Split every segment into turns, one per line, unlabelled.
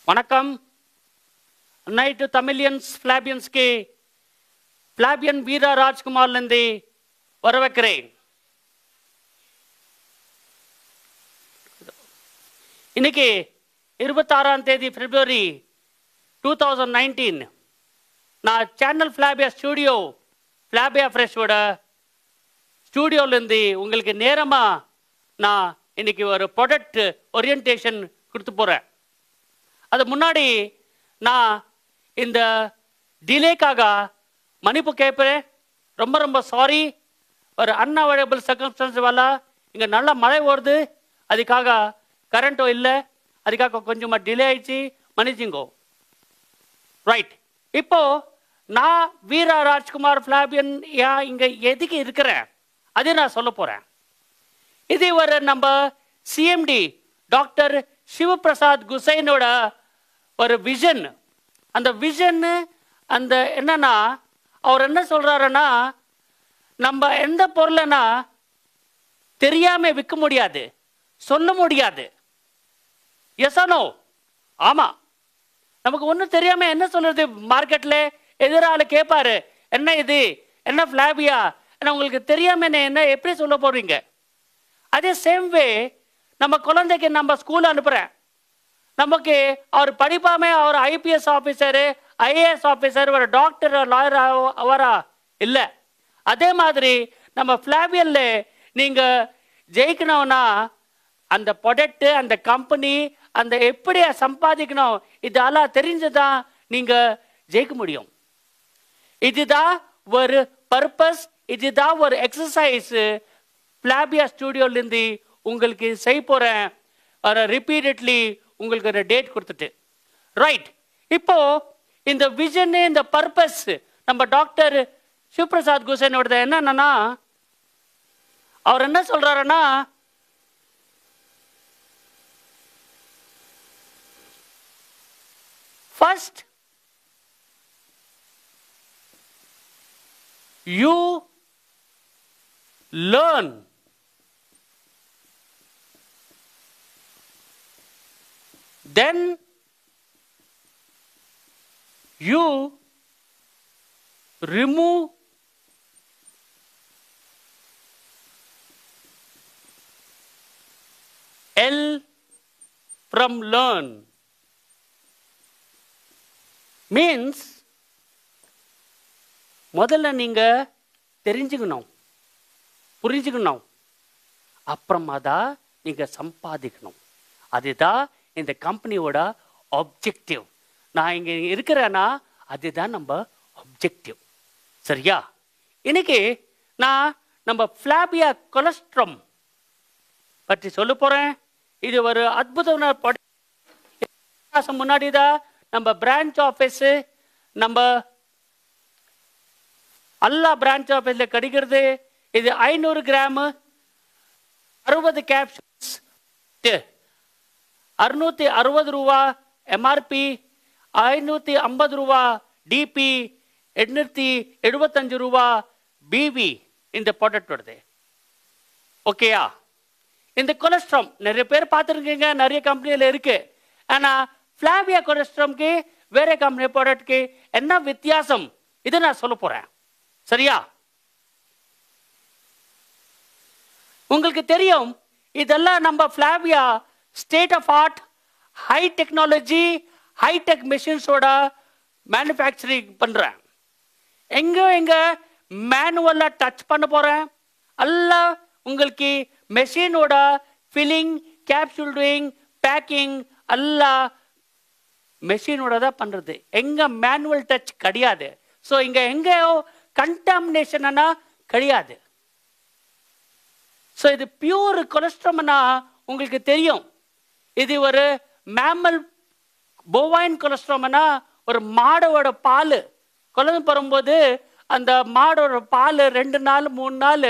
வணக்கம் night Tamilians ஃபிளாபியன்ஸ்க்கு ஃபிளாபியன் வீரா ராஜ்குமார்லேருந்து வர வைக்கிறேன் இன்னைக்கு இருபத்தாறாம் தேதி பிப்ரவரி டூ தௌசண்ட் நைன்டீன் நான் சேனல் ஃப்ளாபியா ஸ்டூடியோ ஃப்ளாபியா ஃப்ரெஷோட ஸ்டூடியோலேருந்து உங்களுக்கு நேரமாக நான் இன்னைக்கு ஒரு ப்ராடக்ட் ஓரியன்டேஷன் கொடுத்து போகிறேன் அது முன்னாடி நான் இந்த டிலேக்காக மன்னிப்பு கேட்பேன் ரொம்ப ரொம்ப சாரி ஒரு அன்அவைலபிள் சர்க்கம்ஸ்டன்ஸ் வரல இங்கே நல்ல மழை வருது அதுக்காக கரண்ட்டும் இல்லை அதுக்காக கொஞ்சமாக டிலே ஆயிடுச்சு மன்னிச்சுங்கோ ரைட் இப்போ நான் வீரா ராஜ்குமார் ஃபிளாபியன் ஏன் இங்கே எதுக்கு இருக்கிறேன் அதை நான் சொல்ல போகிறேன் இது ஒரு நம்ம சிஎம்டி டாக்டர் சிவபிரசாத் குசைனோட ஒரு விஷன் அந்த விஷன் அந்த என்னன்னா அவர் என்ன சொல்றாருன்னா நம்ம எந்த பொருளைனா தெரியாம விற்க முடியாது சொல்ல முடியாது எசனோ ஆமா நமக்கு ஒன்றும் தெரியாம என்ன சொல்றது மார்க்கெட்ல எதிரால கேட்பாரு என்ன இது என்ன ஃபிளாபியா என்ன உங்களுக்கு தெரியாம என்ன என்ன எப்படி சொல்ல போறீங்க அதே சேம் வே நம்ம குழந்தைக்கு நம்ம ஸ்கூல் அனுப்புறேன் நமக்கு அவர் படிப்பாமே அவர் ஐபிஎஸ் ஆஃபீஸரு ஐஏஎஸ் ஆஃபீஸர் ஒரு டாக்டர் லாயர் அவரா இல்லை அதே மாதிரி நம்ம ஃப்ளாபியல்ல நீங்கள் ஜெயிக்கணும்னா அந்த ப்ராடக்ட் அந்த கம்பெனி அந்த எப்படி சம்பாதிக்கணும் இதெல்லாம் தெரிஞ்சுதான் நீங்கள் ஜெயிக்க முடியும் இதுதான் ஒரு பர்பஸ் இதுதான் ஒரு எக்ஸசைஸ் பிளாபியா ஸ்டூடியோலேருந்து உங்களுக்கு செய்ய போகிறேன் ஒரு ரிப்பீட்டட்லி உங்களுக்கு ஒரு டேட் கொடுத்துட்டு ரைட் இப்போ இந்த விஷன் இந்த பர்பஸ் நம்ம டாக்டர் சிவபிரசாத் குசேனோடது என்னன்னா அவர் என்ன சொல்றாருன்னா first you learn then you remove L from learn means முதல்ல நீங்க தெரிஞ்சுக்கணும் புரிஞ்சுக்கணும் அப்புறமா தான் நீங்க சம்பாதிக்கணும் அதுதான் இந்த கம்பெனியோட ஆப்ஜெக்டிவ் நான் இங்கே இருக்கிறேன்னா அதுதான் நம்ம ஆப்ஜெக்டிவ் சரியா இன்னைக்கு நான் நம்ம ஃப்ளாபியா கொலஸ்ட்ரம் பற்றி சொல்ல போகிறேன் இது ஒரு அற்புதமான மாதம் முன்னாடி தான் நம்ம பிரான்ச் ஆஃபீஸு நம்ம எல்லா பிரான்ச் ஆஃபீஸில் கிடைக்கிறது இது ஐநூறு கிராமு அறுபது கேப்சூல்ஸ் அறுநூத்தி அறுபது ரூபா எம்ஆர்பி ஐநூற்றி ஐம்பது ரூபா டிபி எண்ணூற்றி எழுபத்தஞ்சு ரூபா பிவி இந்த ப்ராடக்ட் வருது ஓகேயா இந்த கொலஸ்ட்ராம் நிறைய பேர் பார்த்துருக்கீங்க நிறைய கம்பெனியில் இருக்கு ஆனால் ஃப்ளாவியா கொலஸ்ட்ராம்க்கு வேற கம்பெனி ப்ராடக்ட்க்கு என்ன வித்தியாசம் இதை நான் சொல்ல போகிறேன் சரியா உங்களுக்கு தெரியும் இதெல்லாம் நம்ம Flavia state of art high technology hi tech மிஷின்ஸோட மேனுஃபேக்சரிங் பண்ணுறேன் எங்கே எங்கே மேனுவலாக டச் பண்ண போகிறேன் எல்லாம் உங்களுக்கு மெஷினோட ஃபில்லிங் கேப்சூல் டூயிங் பேக்கிங் எல்லாம் மெஷினோட தான் பண்ணுறது எங்கே மேனுவல் டச் கிடையாது ஸோ இங்கே எங்கேயோ கண்டாமினேஷன்னா கிடையாது ஸோ இது பியூர் கொலஸ்ட்ரம்னா உங்களுக்கு தெரியும் இது ஒரு மேமல் போவாயின் கொலஸ்ட்ராம்னா ஒரு மாடோட பால் குழந்தை பிறகும்போது அந்த மாடோட பால் ரெண்டு நாள் மூணு நாள்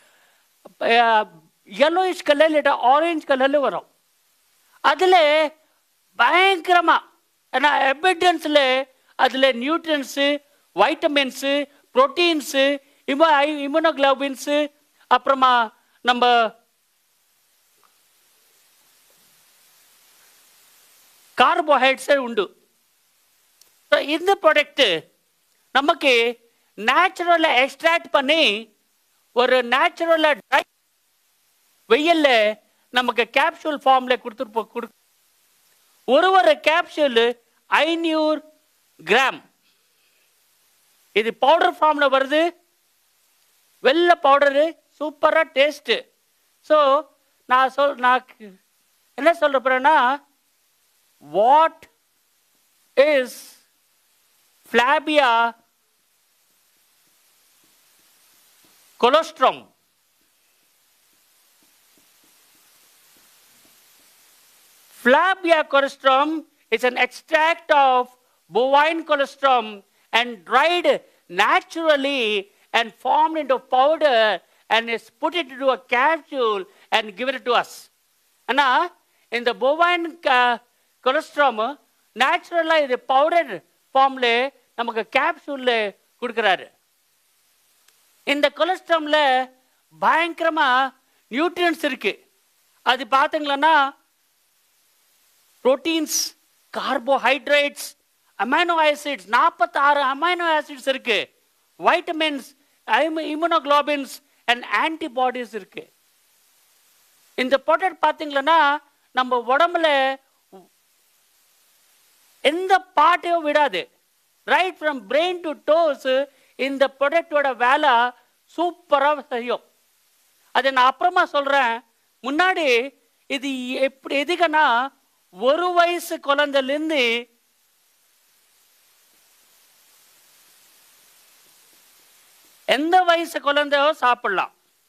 எல்லோயிஷ் கலர் இல்லை ஆரஞ்சு கலரில் வரும் அதில் பயங்கரமாக ஏன்னா எபிடன்ஸில் அதில் நியூட்ரியன்ஸு வைட்டமின்ஸு ப்ரோட்டீன்ஸு இமோ இம்யூனோக்ளோபின்ஸு அப்புறமா நம்ம கார்போஹைட்ரேட்ஸே உண்டு ஸோ இந்த ப்ராடக்ட்டு நமக்கு நேச்சுரலாக எக்ஸ்ட்ராக்ட் பண்ணி ஒரு நேச்சுரலாக ட்ரை வெயில்ல நமக்கு கேப்சூல் ஃபார்மில் கொடுத்துட்டு போ- கொடு ஒரு ஒரு கேப்சூல் ஐநூறு கிராம் இது பவுடர் ஃபார்மில் வருது வெள்ளை பவுடரு சூப்பராக டேஸ்ட்டு ஸோ நான் சொல் நான் க- என்ன சொல்ல போகிறேன்னா what is Flabia colostrum Flabia colostrum is an extract of bovine colostrum and dried naturally and formed into powder and is put into a capsule and given it to us. அண்ணா இந்த bovine colostrum நேச்சுரலாக இது powder ஃபார்ம்ல நமக்கு கேப்சூலில் கொடுக்குறாரு இந்த கொலஸ்ட்ராம்ல பயங்கரமா nutrients இருக்கு அது பார்த்தீங்களன்னா புரோட்டீன்ஸ் கார்போஹைட்ரேட்ஸ் அமைனோ ஆசிட்ஸ் நாற்பத்தாறு அமைனோ ஆசிட்ஸ் இருக்கு வைட்டமின்ஸ் இம்யூனோகுளோபின்ஸ் அண்ட் ஆன்டிபாடிஸ் இருக்கு இந்த ப்ராடக்ட் பார்த்தீங்களன்னா நம்ம உடம்புல எந்த பாட்டையும் விடாது right from brain to toes இந்த ப்ராடக்டோட வேலை சூப்பராக செய்யும் அதை நான் அப்புறமா சொல்கிறேன் முன்னாடி இது எப்படி எதுக்குன்னா ஒரு வயசு குழந்தைலேருந்து எந்த வயசு குழந்தையோ சாப்பிடலாம்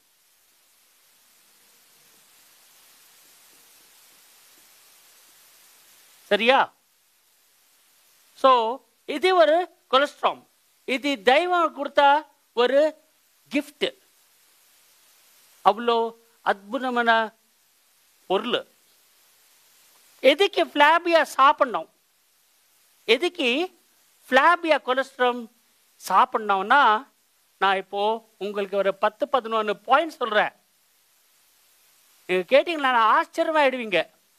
சரியா ஸோ இது ஒரு கொலஸ்ட்ராம் இது தெய்வம் கொடுத்தா ஒரு கிஃப்ட் அவ்வளோ அற்புதமான பொருள் எதுக்கு ஃப்ளாபியா சாப்பிடணும் எதுக்கு ஃப்ளாபியா கொலஸ்ட்ராம் சாப்பிடணும்னா நான் இப்போ உங்களுக்கு ஒரு பத்து பதினொன்று பாயிண்ட் சொல்கிறேன் நீங்கள் கேட்டிங்களா நான் ஆச்சரியமாயிடுவீங்க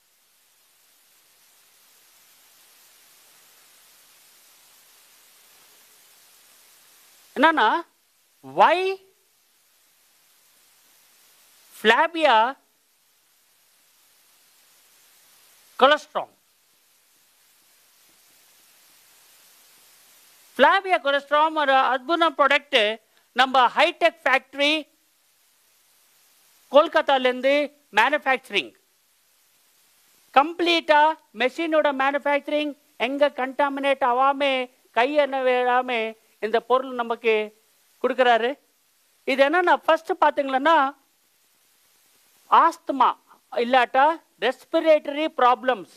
என்னன்னா வை ஃப்ளாபியா கொலஸ்ட்ரால் ஃப்ளாபியா கொலஸ்ட்ராம் ஒரு அற்புதம் ப்ராடக்ட் நம்ம ஹைடெக் ஃபேக்டரி கோல்கத்தாலேருந்து மேனுஃபேக்சரிங் கம்ப்ளீட்டாக மெஷினோட மேனுஃபேக்சரிங் எங்கே கண்டாமினேட் ஆகாம கையெண்ண விடாம இந்த பொருள் நமக்கு கொடுக்குறாரு இது என்னன்னா ஃபர்ஸ்ட் பார்த்தீங்களன்னா ஆஸ்துமா இல்லாட்டா ரெஸ்பிரேட்டரி ப்ராப்ளம்ஸ்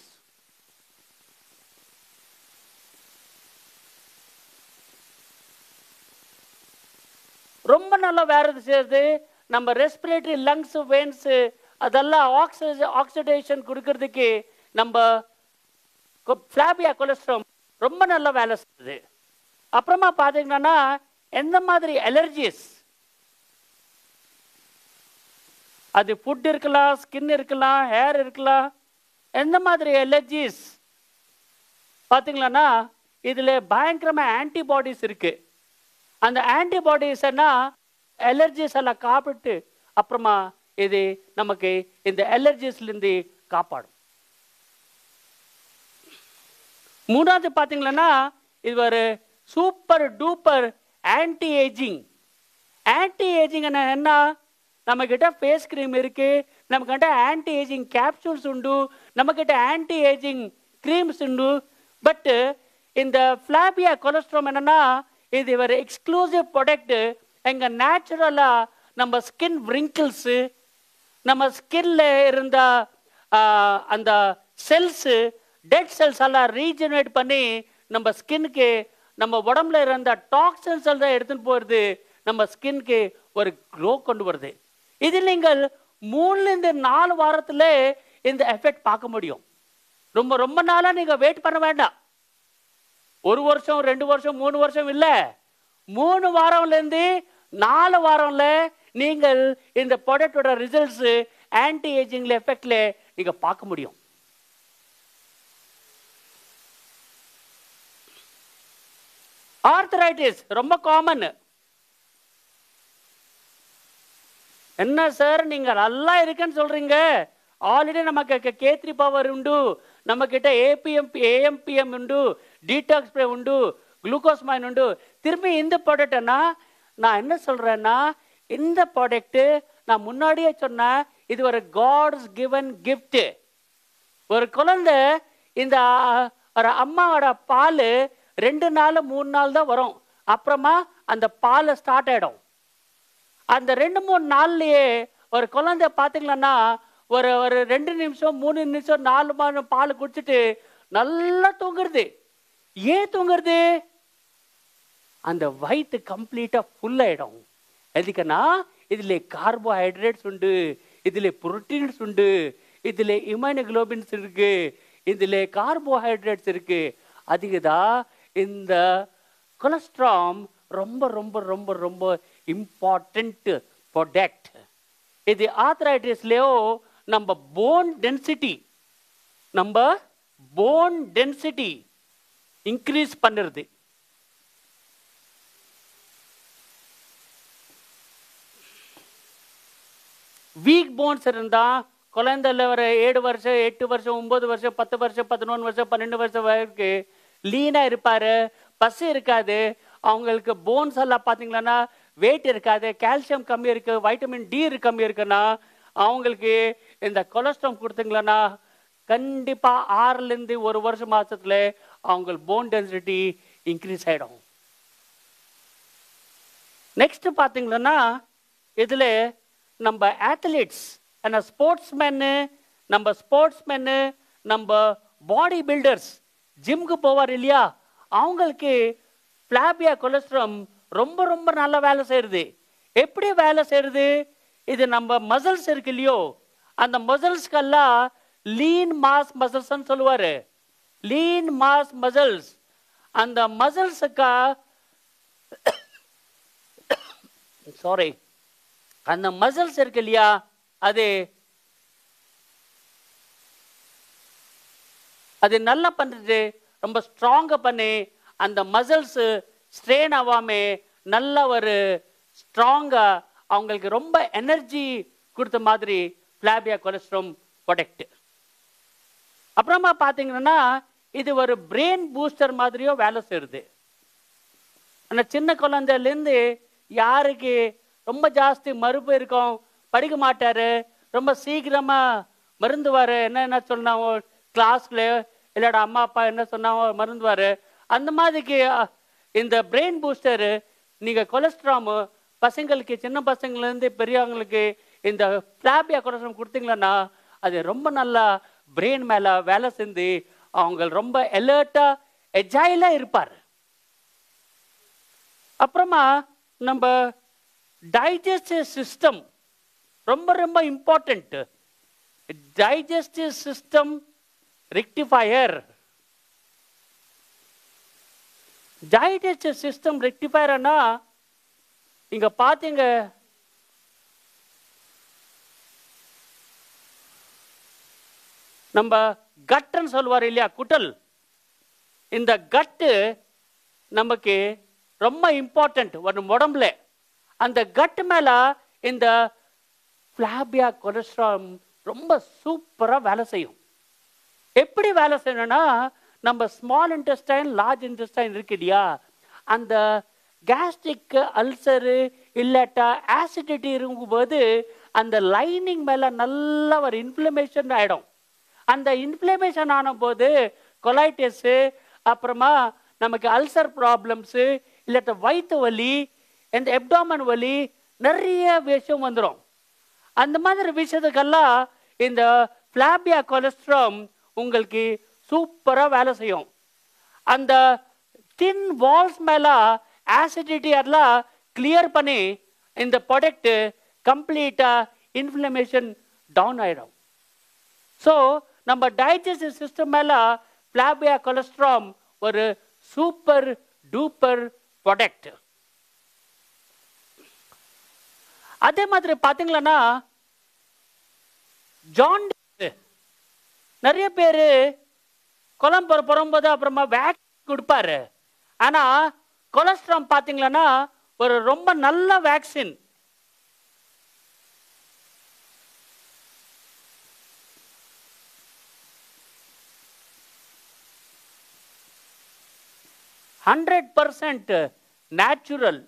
ரொம்ப நல்லா வேற செய்யுது நம்ம ரெஸ்பிரேட்டரி லங்ஸ் வெயின்ஸ் அதெல்லாம் ஆக்சி ஆக்சிடேஷன் கொடுக்கறதுக்கு நம்ம ஃப்ளாபியா கொலஸ்ட்ராம் ரொம்ப நல்லா வேலை செய்யுது அப்புறமா பார்த்தீங்கன்னா எந்த மாதிரி அலர்ஜிஸ் அது ஃபுட் இருக்கலாம் ஸ்கின் இருக்கலாம் ஹேர் இருக்கலாம் எந்த மாதிரி அலர்ஜிஸ் பார்த்தீங்களன்னா இதில் பயங்கரமாக ஆன்டிபாடிஸ் இருக்கு அந்த ஆன்டிபாடிஸ் எல்லாம் அலர்ஜிஸ் எல்லாம் காப்பிட்டு அப்புறமா இது நமக்கு இந்த அலர்ஜிஸ்லேருந்து காப்பாடும் மூணாவது பார்த்தீங்களன்னா இது ஒரு super duper anti ageing anti ageing என்ன நம்மக்கிட்ட ஃபேஸ் க்ரீம் இருக்கு நம்மக்கிட்ட ஆன்டி ஏஜிங் கேப்சூல்ஸ் உண்டு நம்மக்கிட்ட ஆன்டி ஏஜிங் க்ரீம்ஸ் உண்டு பட்டு இந்த ஃப்ளாபியா கொலஸ்ட்ராம் என்னன்னா இது ஒரு எக்ஸ்க்ளூசிவ் ப்ராடக்ட் எங்கள் நேச்சுரலாக நம்ம ஸ்கின் wrinkles நம்ம ஸ்கின்ல இருந்த ஆஹ், அந்த செல்ஸு டெட் செல்ஸ் எல்லாம் ரீஜெனரேட் பண்ணி நம்ம ஸ்கின்னுக்கு நம்ம உடம்புல இருந்த டாக்ஸன்ஸ் எல்லாம் எடுத்துன்னு போகிறது நம்ம ஸ்கின்க்கு ஒரு க்ளோ கொண்டு வருது இது நீங்கள் மூணுலேருந்து நாலு வாரத்தில் இந்த எஃபெக்ட் பார்க்க முடியும் ரொம்ப ரொம்ப நாளாக நீங்கள் வெயிட் பண்ண வேண்டாம் ஒரு வருஷம் ரெண்டு வருஷம் மூணு வருஷம் இல்லை மூணு வாரம்லேருந்து நாலு வாரம்ல நீங்கள் இந்த ப்ராடக்டோட ரிசல்ட்ஸ் ஆன்டி ஏஜிங்ல எஃபெக்ட்ல நீங்க பார்க்க முடியும் ஆர்த்தரைட்டிஸ் ரொம்ப காமன் என்ன சார் நீங்க நல்லா இருக்குன்னு சொல்றீங்க ஆல்ரெடி நமக்கு கே த்ரீ பவர் உண்டு நம்ம கிட்ட ஏபிஎம் ஏஎம்பிஎம் உண்டு டீடாக்ஸ் ஸ்ப்ரே உண்டு குளுக்கோஸ் மைன் உண்டு திரும்பி இந்த ப்ராடக்ட்னா நான் என்ன சொல்றேன்னா இந்த ப்ராடக்ட் நான் முன்னாடியே சொன்னேன் இது ஒரு காட்ஸ் கிவன் கிஃப்ட் ஒரு குழந்தை இந்த ஒரு அம்மாவோட பால் ரெண்டு நாள் மூணு நாள் தான் வரும் அப்புறமா அந்த பால் ஸ்டார்ட் ஆயிடும் அந்த ரெண்டு மூணு நாள்லயே ஒரு குழந்தை பார்த்தீங்களன்னா ஒரு ஒரு ரெண்டு நிமிஷம் மூணு நிமிஷம் நாலு மணி பால் குடிச்சிட்டு நல்லா தூங்குறது ஏன் தூங்குறது அந்த வயிற்று கம்ப்ளீட்டா ஃபுல் ஆயிடும் எதுக்குன்னா இதுல கார்போஹைட்ரேட்ஸ் உண்டு இதுல புரோட்டீன்ஸ் உண்டு இதுல இம்யூனோகுளோபின்ஸ் இருக்கு இதுல கார்போஹைட்ரேட்ஸ் இருக்கு அதுக்குதான் இந்த கொலஸ்ட்ராம் ரொம்ப ரொம்ப ரொம்ப ரொம்ப இம்பார்ட்டன்ட் ப்ராடக்ட் இது ஆத்ரைட்டிஸ்லயோ நம்ம போன் டென்சிட்டி நம்ம போன் டென்சிட்டி இன்க்ரீஸ் பண்ணுறது வீக் போன்ஸ் இருந்தா குழந்தைல வர ஏழு வருஷம் எட்டு வருஷம் ஒன்பது வருஷம் பத்து வருஷம் பதினொன்று வருஷம் பன்னெண்டு வருஷம் வரைக்கும் லீனா இருப்பாரு பஸ் இருக்காது அவங்களுக்கு போன்ஸ் எல்லாம் பார்த்தீங்கன்னா வெயிட் இருக்காது கால்சியம் கம்மி இருக்கு வைட்டமின் டி கம்மி இருக்குன்னா அவங்களுக்கு இந்த கொலஸ்ட்ரால் கொடுத்தீங்களன்னா கண்டிப்பா ஆறுல இருந்து ஒரு வருஷம் மாசத்துல அவங்க போன் டென்சிட்டி இன்க்ரீஸ் ஆயிடும் நெக்ஸ்ட் பார்த்தீங்கன்னா இதுல நம்ம ஆத்லீட்ஸ் அந்த ஸ்போர்ட்ஸ்மேனு நம்ம ஸ்போர்ட்ஸ்மேனு நம்ம பாடி பில்டர்ஸ் ஜிம்க்கு போவார் இல்லையா அவங்களுக்கு பிளாபியா கொலஸ்ட்ரம் ரொம்ப ரொம்ப நல்ல வேலை செய்யுது எப்படி வேலை செய்யுது இது நம்ம மசில்ஸ் இருக்கு இல்லையோ அந்த மசில்ஸ்க்கெல்லாம் லீன் மாஸ் மசில்ஸ்ன்னு சொல்லுவாரு லீன் மாஸ் மசில்ஸ் அந்த மசில்ஸுக்கா சாரி அந்த மசில்ஸ் இருக்கு இல்லையா அது அது நல்லா பண்ணுறது ரொம்ப ஸ்ட்ராங்கா பண்ணி அந்த மசில்ஸ் ஸ்ட்ரெயின் ஆகாம நல்ல ஒரு ஸ்ட்ராங்கா அவங்களுக்கு ரொம்ப எனர்ஜி கொடுத்த மாதிரி பிளாபியா கொலஸ்ட்ரம் ப்ரொடக்ட் அப்புறமா பார்த்தீங்கன்னா இது ஒரு பிரெயின் பூஸ்டர் மாதிரியோ வேலை செய்யுது அந்த சின்ன குழந்தையிலேருந்து யாருக்கு ரொம்ப ஜாஸ்தி மறுப்பு இருக்கும் படிக்க மாட்டாரு ரொம்ப சீக்கிரமா மருந்துவாரு என்ன என்ன சொன்னாவோ கிளாஸ்ல இல்லடா அம்மா அப்பா என்ன சொன்னாவோ மருந்துவாரு அந்த மாதிரிக்கு அஹ், இந்த பிரெயின் பூஸ்டர் நீங்க கொலஸ்ட்ராம் பசங்களுக்கு சின்ன பசங்கள்லேருந்து பெரியவங்களுக்கு இந்த பிளாபியா கொலஸ்ட்ராம் கொடுத்தீங்களன்னா அது ரொம்ப நல்லா பிரெயின் மேல வேலை செஞ்சு அவங்க ரொம்ப அலர்ட்டா எஜாயிலா இருப்பார் அப்புறமா நம்ம டைஜஸ்டிவ் சிஸ்டம் ரொம்ப ரொம்ப important digestive system rectifier digestive system ரெக்டிஃபயர்னா இங்க பாத்தீங்க நம்ம கட்டுன்னு சொல்லுவார் இல்லையா குட்டல் இந்த கட்டு நமக்கு ரொம்ப இம்பார்ட்டன்ட் ஒரு உடம்புல அந்த கட்டு மேல இந்த பிளாபியா கொலஸ்ட்ரால் ரொம்ப சூப்பரா வேலை செய்யும் எப்படி வேலை செய்யணும்னா நம்ம ஸ்மால் இன்டெஸ்டைன் லார்ஜ் இன்டெஸ்டைன் இருக்கு இல்லையா அந்த கேஸ்ட்ரிக் அல்சரு இல்லாட்டா ஆசிடிட்டி இருக்கும்போது அந்த லைனிங் மேல நல்ல ஒரு இன்ஃப்ளமேஷன் ஆயிடும் அந்த இன்ஃப்ளமேஷன் ஆன போது கொலைட்டிஸு அப்புறமா நமக்கு அல்சர் ப்ராப்ளம்ஸு இல்லாட்ட வயிற்று வலி இந்த எப்டாமன் வலி நிறைய விஷயம் வந்துடும் அந்த மாதிரி விஷயத்துக்கெல்லாம் இந்த பிளாபியா கொலஸ்ட்ராம் உங்களுக்கு சூப்பராக வேலை செய்யும் அந்த தின் வால்ஸ் மேலே ஆசிடிட்டி எல்லாம் கிளியர் பண்ணி இந்த ப்ராடக்ட் கம்ப்ளீட்டாக இன்ஃப்ளமேஷன் டவுன் ஆயிடும் ஸோ நம்ம டைஜஸ்டிவ் சிஸ்டம் மேல பிளாபியா கொலஸ்ட்ராம் ஒரு சூப்பர் டூப்பர் ப்ராடக்ட் அதே மாதிரி பார்த்தீங்களன்னா ஜாண்டிஸ் நிறைய பேர் குழம்பு புறம்போது அப்புறமா வேக்சின் கொடுப்பாரு ஆனா கொலஸ்ட்ராம் பார்த்தீங்களன்னா ஒரு ரொம்ப நல்ல வேக்சின் ஹண்ட்ரட் பர்சன்ட் நேச்சுரல்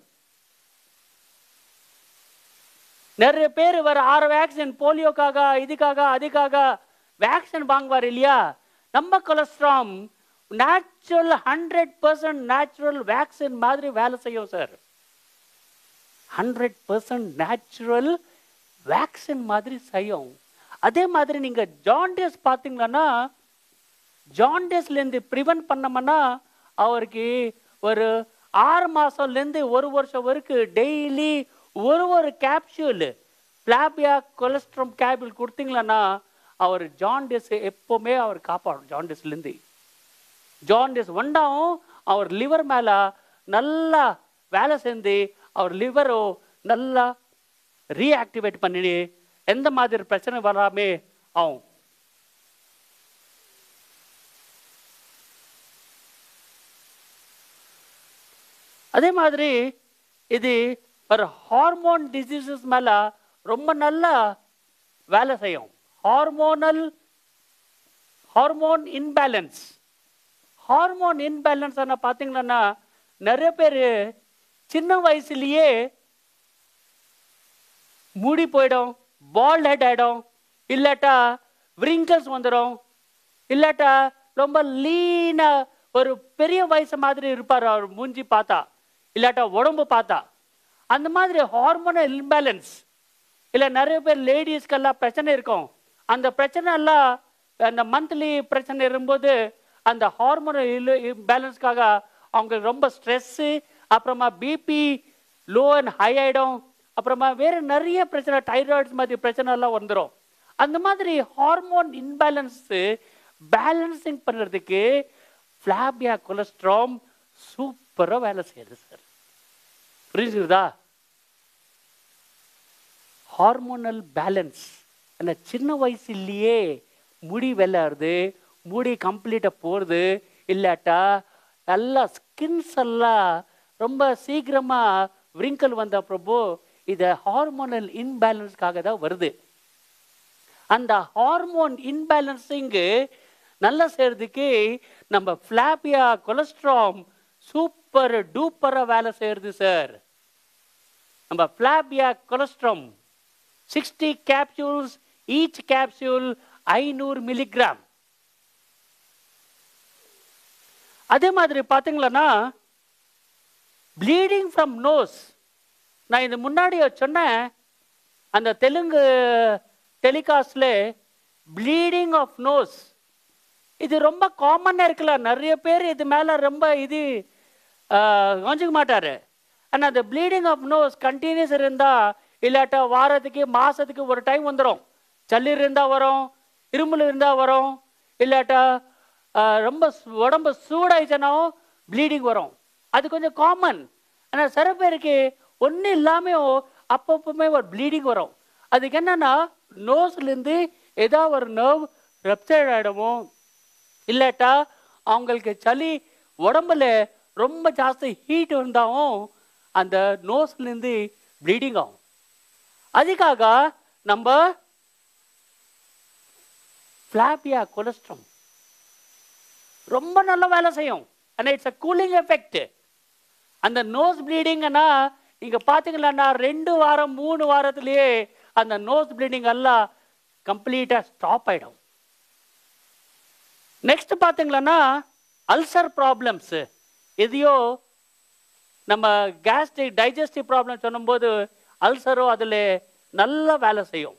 நிறைய பேர் வர ஆறு வேக்சின் போலியோக்காக இதுக்காக அதுக்காக வேக்சின் வாங்குவார் இல்லையா நம்ம colostrum natural hundred percent natural vaccine மாதிரி வேலை செய்யும் sir hundred percent natural vaccine மாதிரி செய்யும் அதே மாதிரி நீங்க ஜாண்டியஸ் பார்த்தீங்கன்னா ஜாண்டியஸ்லேருந்து ப்ரிவென்ட் பண்ணோம்னா அவருக்கு ஒரு ஆறு மாசம்லேருந்து ஒரு வருஷம் வரைக்கும் டெய்லி ஒரு ஒரு கேப்சூல் பிளாபியா கொலஸ்ட்ரம் கேப்சூல் கொடுத்தீங்களன்னா அவர் ஜாண்டிஸ் எப்பவுமே அவர் காப்பாடும் ஜாண்டிஸ்லேருந்து ஜாண்டிஸ் வந்தாவும் அவர் லிவர் மேலே நல்லா வேலை செஞ்சு அவர் லிவரோ நல்லா ரீஆக்டிவேட் பண்ணி எந்த மாதிரி பிரச்சனை வராமே ஆகும் அதே மாதிரி இது ஒரு ஹார்மோன் டிசீசஸ் மேல ரொம்ப நல்லா வேலை செய்யும் hormonal hormone imbalance hormone imbalance என்ன பார்த்தீங்கன்னா நிறைய பேர் சின்ன வயசுலயே மூடி போயிடும் பால் ஹெட் ஆயிடும் இல்லாட்டா விரிங்கல்ஸ் வந்துடும் இல்லாட்டா ரொம்ப லீனா ஒரு பெரிய வயசு மாதிரி இருப்பார் அவர் மூஞ்சி பார்த்தா இல்லாட்டா உடம்பு பார்த்தா அந்த மாதிரி ஹார்மோனல் இம்பேலன்ஸ் இல்லை நிறைய பேர் லேடிஸ்க்கெல்லாம் பிரச்சனை இருக்கும் அந்த பிரச்சனை எல்லாம் அந்த மந்த்லி பிரச்சனை இருக்கும்போது அந்த ஹார்மோனல் இம்பேலன்ஸ்க்காக அவங்களுக்கு ரொம்ப ஸ்ட்ரெஸ்ஸு அப்புறமா பிபி லோ அண்ட் ஹை ஆகிடும் அப்புறமா வேறு நிறைய பிரச்சனை டைராய்ட்ஸ் மாதிரி பிரச்சனை எல்லாம் வந்துடும் அந்த மாதிரி ஹார்மோன் இன்பேலன்ஸு பேலன்சிங் பண்ணுறதுக்கு ஃப்ளாபியா கொலஸ்ட்ராம் சூப்பராக வேலை செய்யுது சார் புரிஞ்சுதா ஹார்மோனல் பேலன்ஸ் அந்த சின்ன வயசுலயே முடி வெள்ளாருது முடி கம்ப்ளீட்டாக போகிறது இல்லாட்டா நல்லா ஸ்கின்ஸ் எல்லாம் ரொம்ப சீக்கிரமாக விரிங்கல் வந்த பிரபு இது ஹார்மோனல் இன்பேலன்ஸ்க்காக தான் வருது அந்த ஹார்மோன் இன்பேலன்ஸிங்கு நல்லா செய்யறதுக்கு நம்ம ஃப்ளாபியா கொலஸ்ட்ராம் சூப்பர் டூப்பராக வேலை செய்யறது சார் நம்ம Flabia colostrum sixty capsules each capsule ஐநூறு மில்லிகிராம் அதே மாதிரி பார்த்தீங்களன்னா ப்ளீடிங் ஃப்ரம் நோஸ் நான் இது முன்னாடி சொன்னேன் அந்த தெலுங்கு டெலிகாஸ்ட்ல ப்ளீடிங் ஆஃப் நோஸ் இது ரொம்ப காமனாக இருக்குல்ல நிறைய பேர் இது மேலே ரொம்ப இது கொஞ்சிக்க மாட்டார் ஆனால் அந்த ப்ளீடிங் ஆஃப் நோஸ் கண்டினியூஸ் இருந்தால் இல்லாட்டா வாரத்துக்கு மாதத்துக்கு ஒரு டைம் வந்துடும் சளி இருந்தால் வரும் இருமல் இருந்தால் வரும் இல்லாட்டா ஆஹ், ரொம்ப சு- உடம்பு சூடாயிடுச்சுனாவும் ப்ளீடிங் வரும் அது கொஞ்சம் காமன் ஆனால் சில பேருக்கு ஒன்றும் இல்லாமல் அப்பப்பவுமே ஒரு ப்ளீடிங் வரும் அதுக்கு என்னன்னா நோஸ்லேருந்து ஏதாவது ஒரு நர்வ் ரெப்சைட் ஆகிடுமோ இல்லாட்டா அவங்களுக்கு சளி உடம்புல ரொம்ப ஜாஸ்தி ஹீட் இருந்தாலும் அந்த நோஸ்லேருந்து ப்ளீடிங் ஆகும் அதுக்காக நம்ம ஃப்ளாபியா கொலஸ்ட்ரம் ரொம்ப நல்ல வேலை செய்யும் ஆனால் இட்ஸ் அ கூலிங் எஃபெக்ட் அந்த நோஸ் ப்ளீடிங்னா நீங்க பார்த்தீங்களா ரெண்டு வாரம் மூணு வாரத்திலேயே அந்த நோஸ் ப்ளீடிங் எல்லாம் கம்ப்ளீட்டா ஸ்டாப் ஆயிடும் நெக்ஸ்ட் பார்த்தீங்களன்னா அல்சர் ப்ராப்ளம்ஸ் எதையோ நம்ம கேஸ்ட்ரிக் டைஜஸ்டிவ் ப்ராப்ளம் சொல்லும்போது அல்சரோ அதில் நல்ல வேலை செய்யும்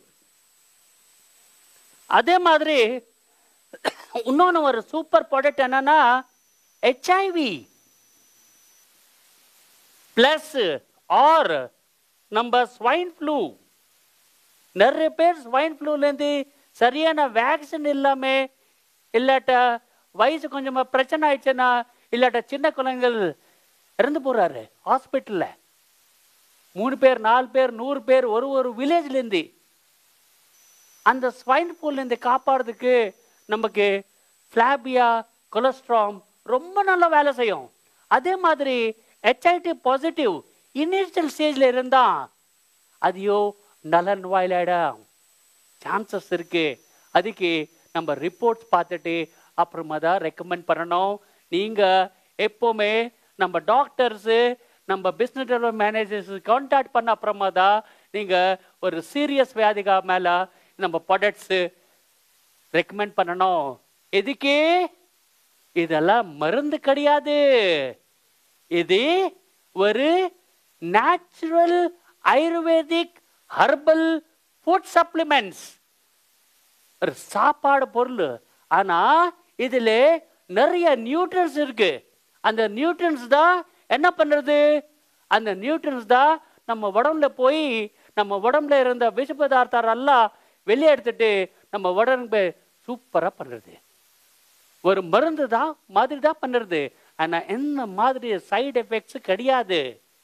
அதே மாதிரி இன்னொன்று ஒரு சூப்பர் ப்ராடக்ட் என்னன்னா ஹெச்ஐவி ப்ளஸ் ஆர் நம்ம ஸ்வைன் ஃப்ளூ நிறைய பேர் ஸ்வைன் ஃப்ளூலேருந்து சரியான வேக்சின் இல்லாமல் இல்லாட்டா வயசு கொஞ்சமாக பிரச்சனை ஆயிடுச்சுன்னா இல்லாட்டா சின்ன குழந்தைகள் இறந்து போகிறாரு ஹாஸ்பிட்டலில் மூணு பேர் நாலு பேர் நூறு பேர் ஒரு ஒரு வில்லேஜ்லேருந்து அந்த ஸ்வைன் ஃப்ளூலேருந்து காப்பாடுறதுக்கு நமக்கு ஃப்ளாபியா கொலஸ்ட்ராம் ரொம்ப நல்லா வேலை செய்யும் அதே மாதிரி ஹெச்ஐடி பாசிட்டிவ் இனிஷியல் ஸ்டேஜில் இருந்தா அதையோ நலன் வாயிலாயிடும் சான்சஸ் இருக்கு அதுக்கு நம்ம ரிப்போர்ட்ஸ் பார்த்துட்டு அப்புறமா தான் ரெக்கமெண்ட் பண்ணணும் நீங்க எப்பவுமே நம்ம டாக்டர்ஸு நம்ம பிஸ்னஸ் டெவலப்மெண்ட் மேனேஜர்ஸ் கான்டாக்ட் பண்ண அப்புறமா தான் நீங்க ஒரு சீரியஸ் வியாதிகா மேல நம்ம ப்ராடக்ட்ஸு ரெக்கமெண்ட் பண்ணணும் எதுக்கு இதெல்லாம் மருந்து கிடையாது இது ஒரு natural ayurvedic herbal food supplements ஒரு சாப்பாடு பொருள் ஆனா இதுல நிறைய நியூட்ரன்ஸ் இருக்கு அந்த நியூட்ரன்ஸ் தான் என்ன பண்றது அந்த நியூட்ரன்ஸ் தான் நம்ம உடம்புல போய் நம்ம உடம்புல இருந்த விஷ பதார்த்தம் எல்லாம் வெளியே எடுத்துட்டு நம்ம உடம்பு சூப்பரா பண்றது ஒரு மருந்து தான் மாதிரி தான் பண்ணுறது ஆனா என்ன மாதிரி சைடு எஃபெக்ட்ஸ் கிடையாது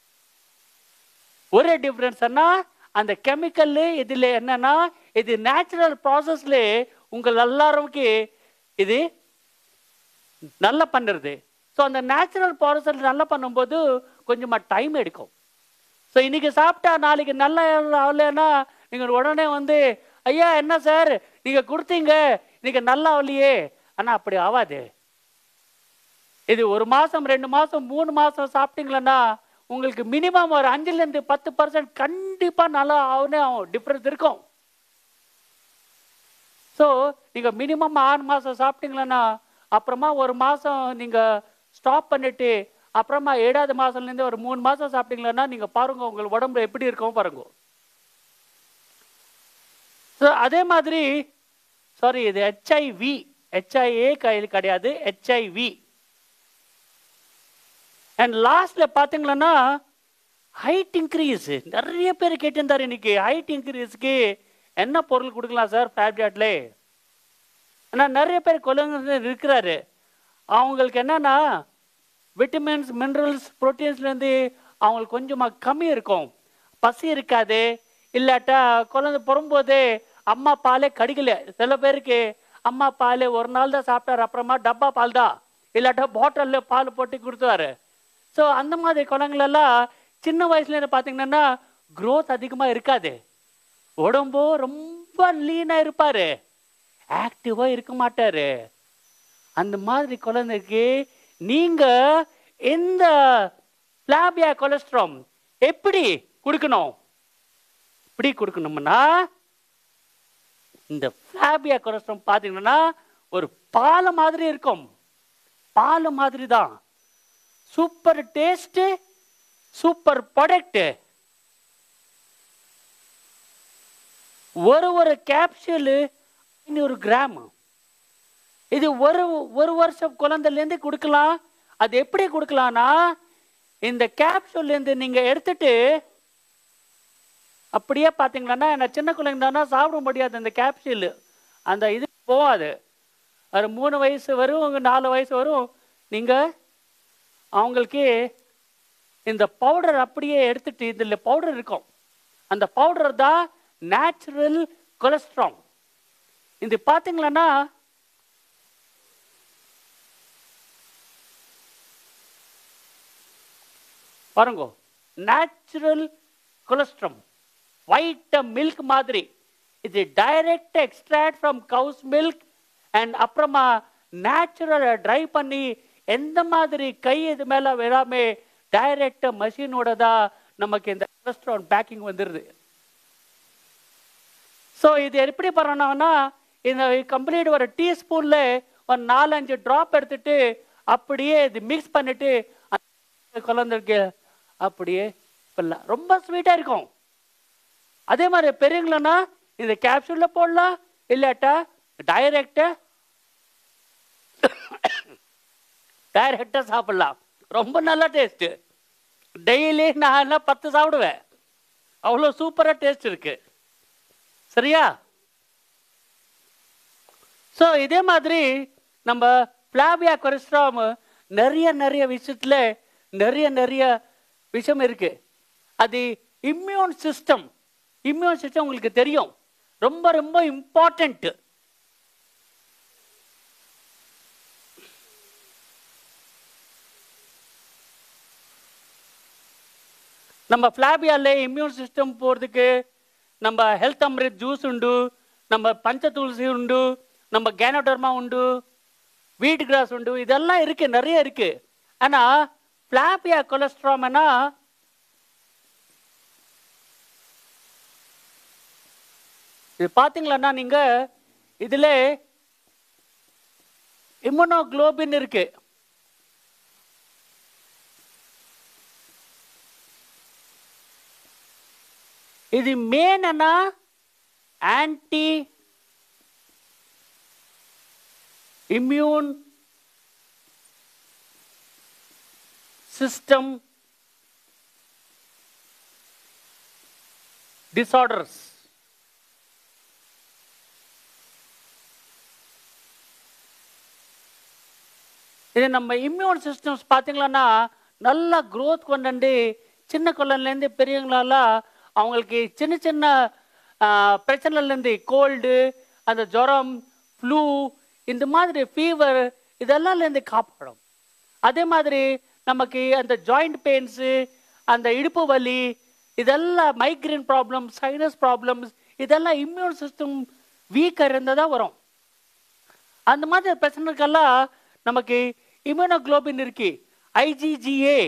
ஒரே டிஃப்ரென்ஸ்னா அந்த கெமிக்கல் இதுல என்னன்னா இது நேச்சுரல் ப்ராசஸ்ல உங்கள் எல்லாருக்கும் இது நல்லா பண்ணுறது ஸோ அந்த நேச்சுரல் ப்ராசஸ் நல்லா பண்ணும்போது கொஞ்சமா டைம் எடுக்கும் ஸோ இன்னைக்கு சாப்பிட்டா நாளைக்கு நல்லா ஆகலைன்னா நீங்கள் உடனே வந்து ஐயா என்ன சார் நீங்கள் கொடுத்தீங்க இன்னைக்கு நல்லா ஆகலையே ஆனால் அப்படி ஆகாது இது ஒரு மாதம் ரெண்டு மாதம் மூணு மாதம் சாப்பிட்டீங்களன்னா உங்களுக்கு மினிமம் ஒரு அஞ்சுலேருந்து பத்து பர்சன்ட் கண்டிப்பாக நல்லா ஆகுனே டிஃப்ரென்ஸ் இருக்கும் ஸோ நீங்கள் மினிமம் ஆறு மாதம் சாப்பிட்டீங்களன்னா அப்புறமா ஒரு மாதம் நீங்கள் ஸ்டாப் பண்ணிட்டு அப்புறமா ஏழாவது மாதம்லேருந்து ஒரு மூணு மாதம் சாப்பிட்டீங்களன்னா நீங்கள் பாருங்க உங்கள் உடம்புல எப்படி இருக்கும் பாருங்க ஸோ அதே மாதிரி சாரி இது ஹெச்ஐவி ஹெச்ஐஏ கையில் கிடையாது ஹெச்ஐவி அண்ட் லாஸ்ட்ல பாத்தீங்களன்னா ஹைட் இன்க்ரீஸ் நிறைய பேர் கேட்டிருந்தாரு இன்னைக்கு ஹைட் இன்க்ரீஸ்க்கு என்ன பொருள் கொடுக்கலாம் சார் ஃபேப்ரியாட்ல ஆனால் நிறைய பேர் குழந்தை இருக்கிறாரு அவங்களுக்கு என்னன்னா விட்டமின்ஸ் மினரல்ஸ் ப்ரோட்டீன்ஸ்லேருந்து அவங்களுக்கு கொஞ்சமாக கம்மி இருக்கும் பசி இருக்காது இல்லாட்டா குழந்தை பிறம்போதே அம்மா பாலே கடிக்கல சில பேருக்கு அம்மா பால் ஒரு நாள் தான் சாப்பிட்டாரு அப்புறமா டப்பா பால் தான் இல்லாட்டா பாட்டிலில் பால் போட்டு கொடுத்தாரு ஸோ அந்த மாதிரி குழந்தைங்களெல்லாம் சின்ன வயசுலேருந்து பார்த்தீங்கன்னா க்ரோத் அதிகமாக இருக்காது உடம்போ ரொம்ப லீனாக இருப்பார் ஆக்டிவாக இருக்க மாட்டார் அந்த மாதிரி குழந்தைக்கு நீங்கள் இந்த பிளாபியா கொலஸ்ட்ராம் எப்படி கொடுக்கணும் எப்படி கொடுக்கணும்னா இந்த பிளாபியா கொலஸ்ட்ராம் பார்த்தீங்கன்னா ஒரு பாலை மாதிரி இருக்கும் பால் மாதிரி தான் சூப்பர் டேஸ்ட் சூப்பர் ப்ராடக்ட் ஒரு ஒரு கேப்சூலு ஐநூறு கிராம் இது ஒரு ஒரு வருஷம் குழந்தைலேருந்து கொடுக்கலாம் அது எப்படி கொடுக்கலாம்னா இந்த கேப்சூல்லேருந்து நீங்கள் எடுத்துட்டு அப்படியே பார்த்தீங்கன்னா நான் சின்ன குழந்தைங்கன்னா சாப்பிட முடியாது அந்த கேப்சூல் அந்த இது போகாது ஒரு மூணு வயசு வரும் நாலு வயசு வரும் நீங்கள் அவங்களுக்கு இந்த பவுடர் அப்படியே எடுத்துட்டு இதில் பவுடர் இருக்கும் அந்த பவுடர் தான் நேச்சுரல் கொலஸ்ட்ரால் இது பார்த்தீங்களன்னா பாருங்க நேச்சுரல் கொலஸ்ட்ரம் ஒயிட் மில்க் மாதிரி இது direct extract from cows milk and அப்புறமா நேச்சுரல் ட்ரை பண்ணி எந்த மாதிரி கை இது மேல விழாம டைரக்ட் மஷினோட தான் நமக்கு இந்த கொலஸ்ட்ரால் பேக்கிங் வந்துடுது ஸோ இது எப்படி பண்ணணும்னா இந்த கம்ப்ளீட் ஒரு டீஸ்பூன்ல ஒரு நாலஞ்சு ட்ராப் எடுத்துட்டு அப்படியே இது மிக்ஸ் பண்ணிட்டு அந்த குழந்தைக்கு அப்படியே பண்ணலாம் ரொம்ப ஸ்வீட்டாக இருக்கும் அதே மாதிரி பெரியவங்களா இந்த கேப்சூல்ல போடலாம் இல்லாட்டா டைரக்டா டைரக்டா சாப்பிடலாம் ரொம்ப நல்ல டேஸ்ட் டெய்லி நான் எல்லாம் பத்து சாப்பிடுவேன் அவ்வளோ சூப்பராக டேஸ்ட் இருக்கு சரியா ஸோ இதே மாதிரி நம்ம பிளாபியா கொலஸ்ட்ராம் நிறைய நிறைய விஷயத்துல நிறைய நிறைய விஷயம் இருக்கு அது இம்யூன் சிஸ்டம் இம்யூன் சிஸ்டம் உங்களுக்கு தெரியும் ரொம்ப ரொம்ப இம்பார்ட்டண்ட் நம்ம ஃப்ளாபியால இம்யூன் சிஸ்டம் போகிறதுக்கு நம்ம ஹெல்த் அம்ரித் ஜூஸ் உண்டு நம்ம பஞ்ச துளசி உண்டு நம்ம கேனோடர்மா உண்டு வீட் கிராஸ் உண்டு இதெல்லாம் இருக்கு நிறைய இருக்கு ஆனா பிளாபியா கொலஸ்ட்ராம்னா இது பாத்தீங்களா நீங்க இதுல இம்யூனோகுளோபின் இருக்கு இது மேனா ஆன்டி இம்யூன் சிஸ்டம் disorders இது நம்ம இம்யூன் சிஸ்டம்ஸ் பார்த்தீங்களன்னா நல்லா growth கொண்டு சின்ன குழந்தைலேருந்து பெரியவங்களெல்லாம் அவங்களுக்கு சின்ன சின்ன பிரச்சனைலேருந்து கோல்டு அந்த ஜுரம் ஃப்ளூ இந்த மாதிரி ஃபீவர் இதெல்லாம்லேருந்து காப்பாடும் அதே மாதிரி நமக்கு அந்த ஜாயிண்ட் பெயின்ஸு அந்த இடுப்பு வலி இதெல்லாம் மைக்ரேன் ப்ராப்ளம்ஸ் சைனஸ் ப்ராப்ளம்ஸ் இதெல்லாம் இம்யூன் சிஸ்டம் வீக்காக இருந்தால் தான் வரும் அந்த மாதிரி பிரச்சனைக்கெல்லாம் நமக்கு இம்யூனோகுளோபின் இருக்கு ஐஜிஜிஏ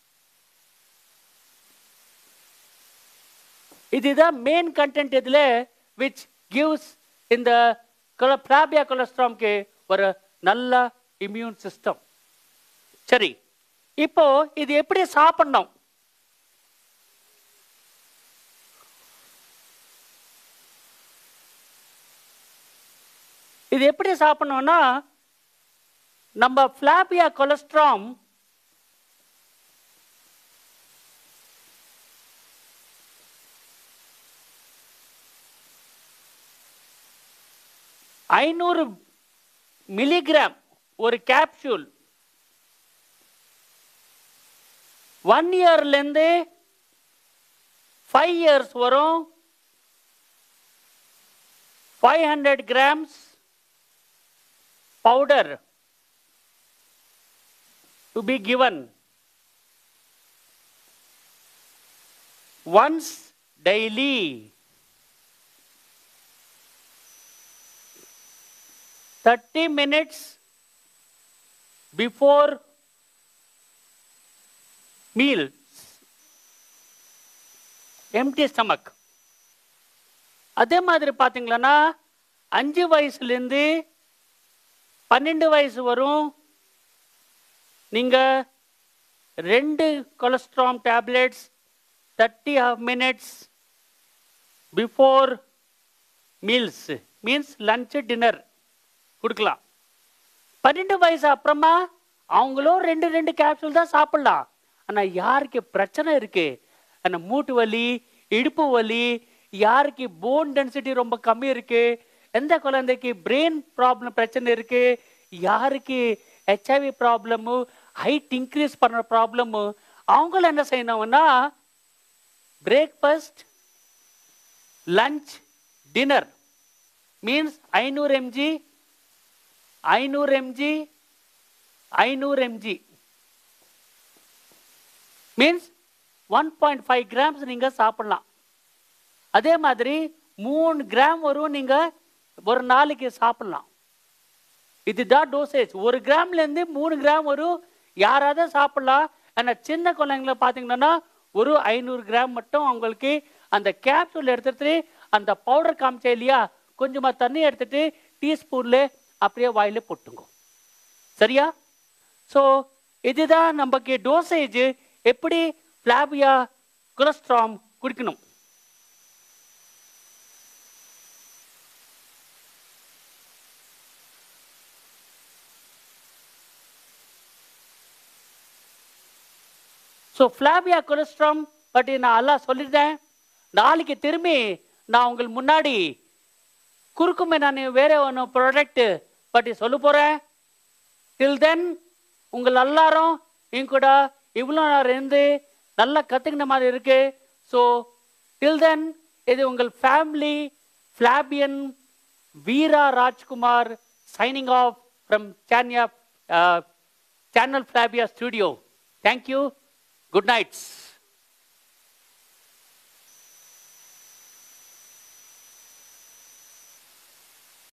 இதுதான் மெயின் கண்டென்ட் இதுல விச் கிவ்ஸ் இந்த பிளாபியா கொலஸ்ட்ராம்க்கு ஒரு நல்ல இம்யூன் சிஸ்டம் சரி இப்போ இது எப்படி சாப்பிடணும் இது எப்படி சாப்பிடணும்னா நம்ம பிளாபியா கொலஸ்ட்ராம் ஐநூறு மில்லிகிராம் ஒரு கேப்சூல் ஒன் இயர்லேருந்து ஃபைவ் இயர்ஸ் வரும் five hundred grams powder to be given once daily. Thirty minutes before meals. Empty stomach. அதே மாதிரி பார்த்தீங்களன்னா அஞ்சு வயசுலேருந்து பன்னெண்டு வயசு வரும் நீங்க ரெண்டு colostrum tablets thirty minutes before meals means lunch dinner கொடுக்கலாம் பன்னெண்டு வயசு அப்புறமா அவங்களும் ரெண்டு ரெண்டு கேப்சூல் தான் சாப்பிடலாம் ஆனால் யாருக்கு பிரச்சனை இருக்கு அந்த மூட்டு வலி இடுப்பு வலி யாருக்கு போன் டென்சிட்டி ரொம்ப கம்மி இருக்கு எந்த குழந்தைக்கு பிரெயின் ப்ராப்ளம் பிரச்சனை இருக்கு யாருக்கு ஹெச்ஐவி ப்ராப்ளமு ஹைட் இன்க்ரீஸ் பண்ணுற ப்ராப்ளமு அவங்கள என்ன செய்யணும்னா பிரேக்ஃபாஸ்ட் லஞ்ச் டின்னர் மீன்ஸ் ஐநூறு எம்ஜி ஐநூறு எம்ஜி ஐநூறு MG means one point five grams நீங்கள் சாப்பிடலாம் அதே மாதிரி மூணு கிராம் வரும் நீங்கள் ஒரு நாளைக்கு சாப்பிடலாம் இதுதான் டோசேஜ் ஒரு கிராம்லேருந்து மூணு கிராம் வரும் யாராவது சாப்பிடலாம் ஆனால் சின்ன குழந்தைங்கள பார்த்தீங்கன்னா ஒரு ஐநூறு கிராம் மட்டும் அவங்களுக்கு அந்த கேப்சூல் எடுத்துட்டு அந்த பவுடர் காமிச்சே இல்லையா கொஞ்சமாக தண்ணி எடுத்துட்டு டீஸ்பூனில் அப்படியே வாயில போட்டுங்க சரியா ஸோ இதுதான் நமக்கு டோசேஜ் எப்படி பிளாபியா கொலஸ்ட்ராம் குடிக்கணும் ஸோ ஃப்ளாபியா கொலஸ்ட்ராம் பட் நான் எல்லாம் சொல்லிட்டேன் நாளைக்கு திரும்பி நான் உங்களுக்கு முன்னாடி குறுக்குமே நான் வேற ஒன்று ப்ராடக்ட் பற்றி சொல்ல போகிறேன் டில் தென் உங்கள் எல்லாரும் என் கூட இவ்வளோ நேரம் இருந்து நல்லா கற்றுக்கின மாதிரி இருக்கு ஸோ டில் தென் இது உங்கள் family Flabian Veera Rajkumar signing off from சேன்யா channel Flabia studio thank you good nights